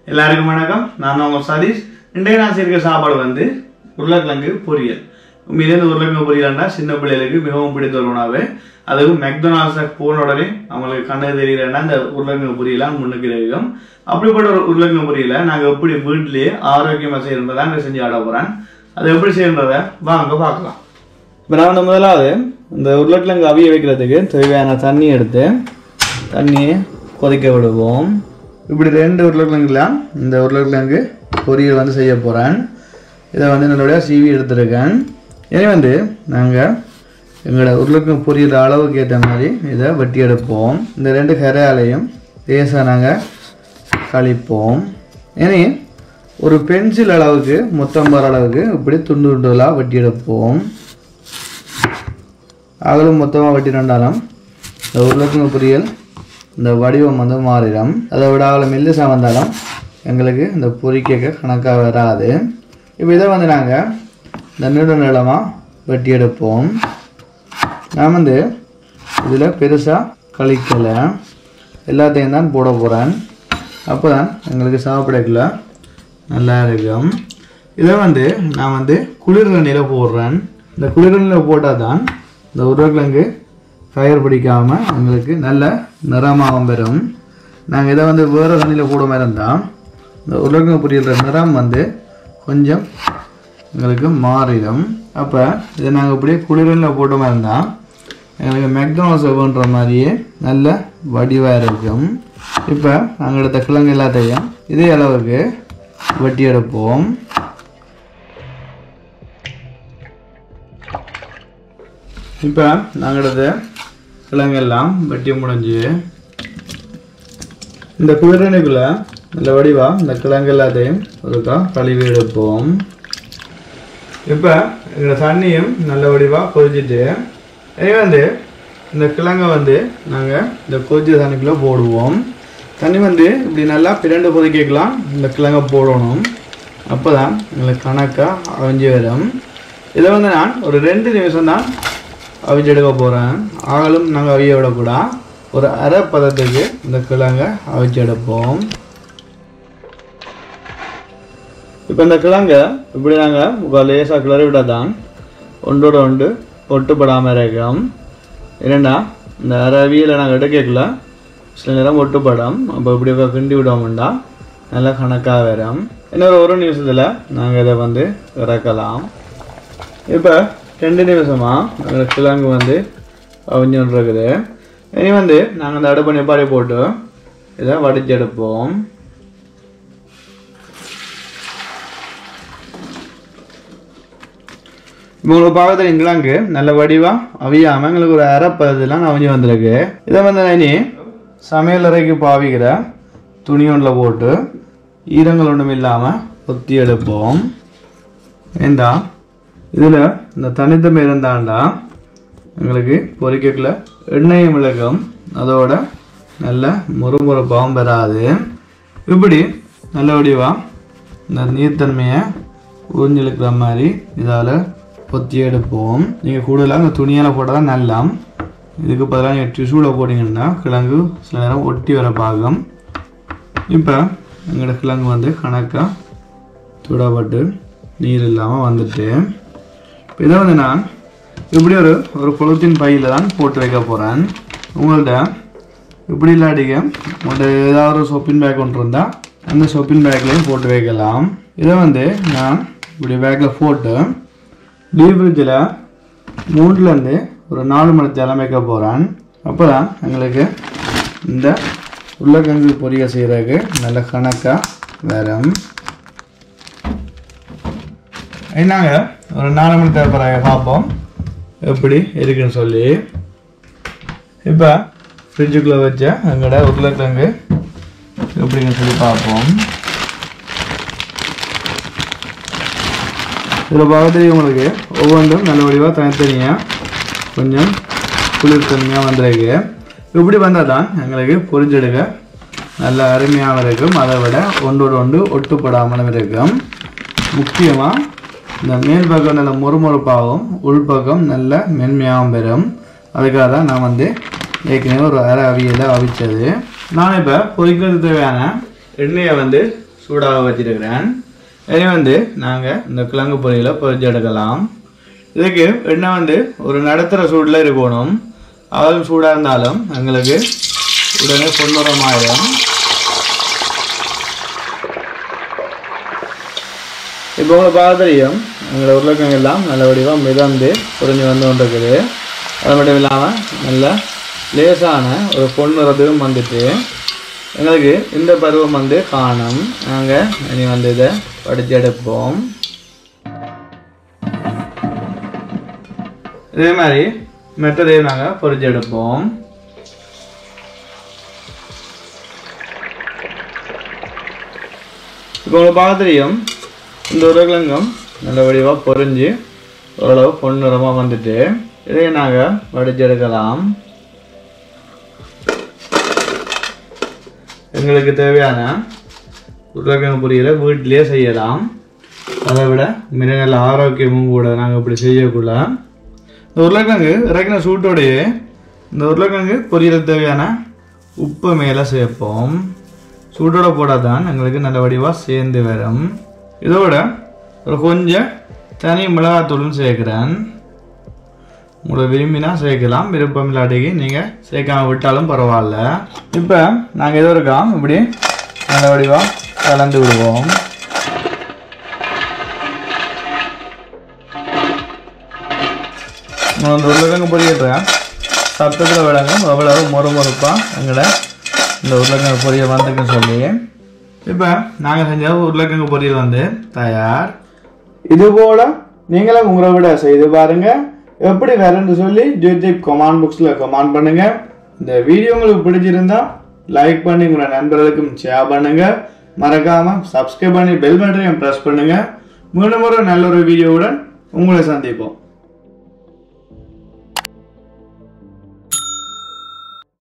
எல்லாருக்கும் வணக்கம் நான் தான் உங்க சதீஷ் இன்றைய நான் செய்கிற சாப்பாடு வந்து உருளைக்கிழங்கு பொரியல் உண்மையிலே இந்த உருளைக்கிழங்கு பொரியல்னா சின்ன பிள்ளைகளுக்கு மிகவும் பிடித்த ஒரு உணவு அதுவும் மெக்டொனால்ட்ஸை போன உடனே அவங்களுக்கு கண்ணு தெரியலன்னா இந்த உருளைக்கிழங்கு பொரியலாம் முன்னுக்கு இருக்கும் அப்படிப்பட்ட ஒரு உருளைக்கிழங்கு பொரியலை நாங்கள் எப்படி வீட்டிலேயே ஆரோக்கியமாக செய்யறதை நான் செஞ்சு ஆட போகிறேன் அதை எப்படி செய்யறத வாங்க பார்க்கலாம் இப்போ நான் வந்து முதலாவது இந்த உருளைக்கிழங்கு அவிய வைக்கிறதுக்கு தேவையான தண்ணி எடுத்து தண்ணியை கொதிக்க விடுவோம் இப்படி ரெண்டு உருளைக்கிழங்குல இந்த உருளைக்கிழங்கு பொரியல் வந்து செய்ய போகிறேன் இதை வந்து நல்லபடியாக சீவி எடுத்துருக்கேன் இனி வந்து நாங்கள் எங்களோட உருளைக்கிழங்கு பொரியல் அளவுக்கு ஏற்ற மாதிரி இதை வெட்டி எடுப்போம் இந்த ரெண்டு கரையாலையும் லேசாக நாங்கள் கழிப்போம் இனி ஒரு பென்சில் அளவுக்கு மொத்தம் வர அளவுக்கு இப்படி துண்டு துண்டுகளாக வெட்டி எடுப்போம் அகலும் மொத்தமாக வெட்டினாலும் இந்த உருளைக்கிழங்கு பொரியல் இந்த வடிவம் வந்து மாறிடும் அதை விட அகலம் மெல்லிசா வந்தாலும் எங்களுக்கு இந்த பொரிக்க கணக்காக வராது இப்போ இதை வந்து நாங்கள் இந்த நீண்ட நீளமாக வெட்டி எடுப்போம் நான் வந்து இதில் பெருசாக கழிக்கலை எல்லாத்தையும் தான் போட போகிறேன் அப்போ தான் எங்களுக்கு சாப்பிடக்குள்ள நல்லா இருக்கும் இதை வந்து நான் வந்து குளிர் தண்ணியில் போடுறேன் இந்த குளிர் தண்ணியில் போட்டால் தான் இந்த உருளைக்கிழங்கு ஃபயர் பிடிக்காமல் எங்களுக்கு நல்ல நிறமாகவும் வரும் நாங்கள் இதை வந்து வேறு தண்ணியில் போட மாதிரி இருந்தால் இந்த உருளைக்கிழங்கு பொரியல்ற நிறம் வந்து கொஞ்சம் எங்களுக்கு மாறிடும் அப்போ இதை நாங்கள் இப்படியே குளிரில் போட்ட மாதிரி இருந்தால் எங்களுக்கு மெக்டோனல்ஸ் வேணுன்ற மாதிரியே நல்ல வடிவாக இருக்கும் இப்போ நாங்கள் எடுத்த கிழங்கு எல்லாத்தையும் இதே அளவுக்கு வெட்டி எடுப்போம் இப்போ நாங்கள் எடுத்த கிழங்கெல்லாம் வெட்டி முடிஞ்சு இந்த குளிரணிக்குள்ள நல்ல வடிவாக இந்த கிழங்கு எல்லாத்தையும் ஒருக்கா கழுவி எடுப்போம் இப்போ எங்களோட தண்ணியும் நல்ல வடிவாக கொதிச்சுட்டு இனி வந்து இந்த கிழங்கை வந்து நாங்கள் இந்த கொதிச்ச தண்ணிக்குள்ளே போடுவோம் தண்ணி வந்து இப்படி நல்லா பிரண்டு கொதிக்கலாம் இந்த கிழங்கை போடணும் அப்போ தான் எங்களுக்கு கணக்காக அவிஞ்சு வரும் இதை வந்து நான் ஒரு ரெண்டு நிமிஷம் தான் அவிச்சு எடுக்க போகிறேன் ஆகலும் நாங்கள் அவிய விடக்கூடாது ஒரு அரை பதத்துக்கு இந்த கிழங்கை அவிச்சு எடுப்போம் இப்போ இந்த கிழங்கை இப்படி நாங்கள் லேசாக கிளறி விட தான் ஒன்றோட ஒன்று ஒட்டுப்படாமல் இருக்கும் என்னென்னா இந்த அரவியில் நாங்கள் எடுக்கல சில நேரம் ஒட்டுப்படும் அப்போ இப்படி கிண்டி விடோம்னா நல்லா கணக்காக வரும் இன்னொரு ஒரு நிமிஷத்தில் நாங்கள் இதை வந்து இறக்கலாம் இப்போ ரெண்டு நிமிஷமாக நாங்கள் கிழங்கு வந்து அவிஞ்சுன்னு இருக்குது இனி வந்து நாங்கள் அந்த அடுப்பு நிப்பாடி போட்டு இதை வடிச்சு எடுப்போம் உங்களுக்கு பார்க்கறது கிழங்கு நல்ல வடிவா அவியாம எங்களுக்கு ஒரு அரைப்பதெல்லாம் அவிஞ்சு வந்திருக்கு இதை வந்து நான் இனி சமையல் அறைக்கு பாவிக்கிற துணி ஒன்றில் போட்டு ஈரங்கள் ஒன்றும் இல்லாமல் ஒத்தி எடுப்போம் ஏண்டா இதில் இந்த தனித்தன்மை இருந்தாண்டா எங்களுக்கு பொரிக்கக்குள்ள எண்ணெயும் விளக்கம் அதோட நல்ல முறுமுறுப்பாகவும் பெறாது இப்படி நல்ல வடிவாக இந்த நீர்த்தன்மையை உறிஞ்சிழுக்கிற மாதிரி இதால் பொத்தி எடுப்போம் நீங்கள் கூடுதலாக இந்த துணியால் போட்டால் தான் நல்லா இதுக்கு பதிலாக நீங்கள் டிஷ்யூவில் போட்டிங்கன்னா கிழங்கு சில நேரம் ஒட்டி வர பாகம் இப்போ எங்களோட கிழங்கு வந்து கணக்காக துடப்பட்டு நீர் இல்லாமல் வந்துட்டு இப்போ இதை வந்து நான் இப்படி ஒரு ஒரு பொழுத்தின் பையில் தான் போட்டு வைக்க போகிறேன் உங்கள்கிட்ட இப்படி இல்லாட்டிக்க உங்கள்கிட்ட ஏதாவது ஒரு சொப்பின் பேக் ஒன்று இருந்தால் அந்த சொப்பின் பேக்லேயும் போட்டு வைக்கலாம் இதை வந்து நான் இப்படி பேக்கில் போட்டு டீப் ஃப்ரிட்ஜில் மூணுலேருந்து ஒரு நாலு மணி நேரம் வைக்க போகிறேன் அப்போ தான் எங்களுக்கு இந்த உருளைக்கிழங்கு பொரியல் செய்கிறதுக்கு நல்ல கணக்காக வரும் என்னங்க ஒரு நாலு மணி நேரம் பிறகு பார்ப்போம் எப்படி இருக்குன்னு சொல்லி இப்போ ஃப்ரிட்ஜுக்குள்ளே வச்ச எங்களோட உருளைக்கிழங்கு எப்படின்னு சொல்லி பார்ப்போம் இதில் பார்க்கறது உங்களுக்கு ஒவ்வொன்றும் நல்ல வடிவாக தனித்தனியாக கொஞ்சம் குளிர்தன்மையாக வந்திருக்கு இப்படி வந்தால் தான் எங்களுக்கு பொரிஞ்செடுக்க நல்ல அருமையாக இருக்கும் அதை விட ஒன்றோடு ஒன்று ஒட்டுப்படாமலும் இருக்கும் முக்கியமாக இந்த மேல் பக்கம் நல்ல முறுமுறுப்பாகவும் உள்பக்கம் நல்ல மென்மையாகவும் பெறும் அதுக்காக தான் நான் வந்து ஏற்கனவே ஒரு அரை அவியலை அவிச்சது நான் இப்போ பொரிக்கிறதுக்கு தேவையான எண்ணெயை வந்து சூடாக வச்சிருக்கிறேன் இனி வந்து நாங்கள் இந்த கிழங்கு பொரியலை பொரிச்சு எடுக்கலாம் இதுக்கு எண்ணெய் வந்து ஒரு நடுத்தர சூடில் இருக்கணும் அவளும் சூடாக இருந்தாலும் எங்களுக்கு உடனே பொன்னுரமாயிடும் இப்போ உங்களை பார்த்துரியும் எங்களோட உருளைக்கிழங்கு எல்லாம் நல்ல வடிவாக மிதந்து புரிஞ்சு வந்து கொண்டிருக்குது அது மட்டும் இல்லாமல் நல்ல லேசான ஒரு பொன்னுறதும் வந்துட்டு எங்களுக்கு இந்த பருவம் வந்து காணும் நாங்கள் இனி வந்து இதை படித்து எடுப்போம் இதே மாதிரி மெட்டதையும் நாங்கள் பொரிச்சு எடுப்போம் இப்போ உங்களை பார்த்துரியும் இந்த உருளைக்கிழங்கும் நல்ல வடிவாக பொரிஞ்சு ஓரளவு பொன்னிறமாக வந்துட்டு இதை நாங்கள் வடிச்சு எடுக்கலாம் எங்களுக்கு தேவையான உருளைக்கிழங்கு பொரியலை வீட்டிலேயே செய்யலாம் அதை விட மிக நல்ல ஆரோக்கியமும் கூட நாங்கள் இப்படி செய்யக்குள்ள இந்த உருளைக்கிழங்கு இறக்கின சூட்டோடையே இந்த உருளைக்கிழங்கு பொரியல் தேவையான உப்பு மேலே சேர்ப்போம் சூட்டோட போட்டால் தான் எங்களுக்கு நல்ல வடிவாக சேர்ந்து வரும் இதோட ஒரு கொஞ்சம் தனி மிளகாத்தூளும் சேர்க்குறேன் உங்களை விரும்பினா சேர்க்கலாம் விருப்பம் இல்லாட்டிக்கு நீங்கள் சேர்க்காம விட்டாலும் பரவாயில்ல இப்போ நாங்கள் எதோ இருக்கோம் இப்படி நல்ல வடிவாக கலந்து விடுவோம் நான் அந்த உருளைக்கிழங்கு பொரியல் சத்தத்தில் விளங்கும் எவ்வளவு மொறுமொறுப்பாக எங்கட இந்த உருளைக்கிழங்கு பொரியல் வந்துக்குன்னு சொல்லி இப்போ நாங்கள் செஞ்ச உருளைக்கிழங்கு பொரியல் வந்து தயார் இது போல நீங்களும் உங்களை விட செய்து பாருங்க எப்படி வேறன்னு சொல்லி யூடியூப் கமெண்ட் பாக்ஸில் கமெண்ட் பண்ணுங்க இந்த வீடியோ உங்களுக்கு பிடிச்சிருந்தா லைக் பண்ணி உங்களோட நண்பர்களுக்கும் ஷேர் பண்ணுங்க மறக்காம சப்ஸ்கிரைப் பண்ணி பெல் பட்டனையும் ப்ரெஸ் பண்ணுங்க மீண்டும் ஒரு நல்ல ஒரு வீடியோவுடன் உங்களை சந்திப்போம்